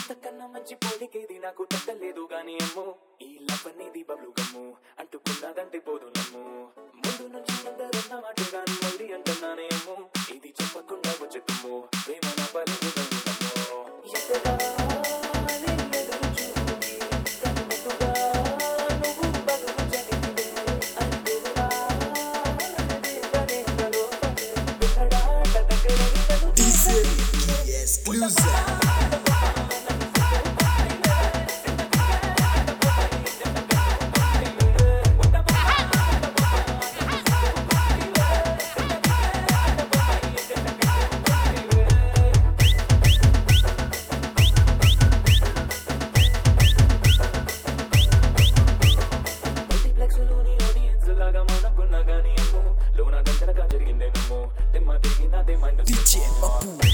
ఇంతకన్నా మంచి పోలికేది నాకు తట్టలేదు గాని ఏమో ఈ లవ్ అనేది బబ్లు గమ్ము అంటుకున్నదంటే పోదు నమ్ము ముందు నుంచి అందరన్న మాట గాని మళ్ళీ అంటున్నానేమో ఇది చెప్పకుండా వచ్చే తుమ్ము ప్రేమ నా పలుకు నమ్ము ఎదురాలి ఎదురు చూపుకి కన్నుకుగా నువ్వు బదులు జరిగితే అందులా దేవనేందలో వినడాట దగ్గరైనను DJ Ricky exclusive. మల్టీప్లెక్స్ లోని ఆడియన్స్ లాగా మనకున్నా గానీ ఏమో లోన గంటలుగా జరిగిందేమో దిమ్మ తిరిగినదే మైండ్ DJ Papu.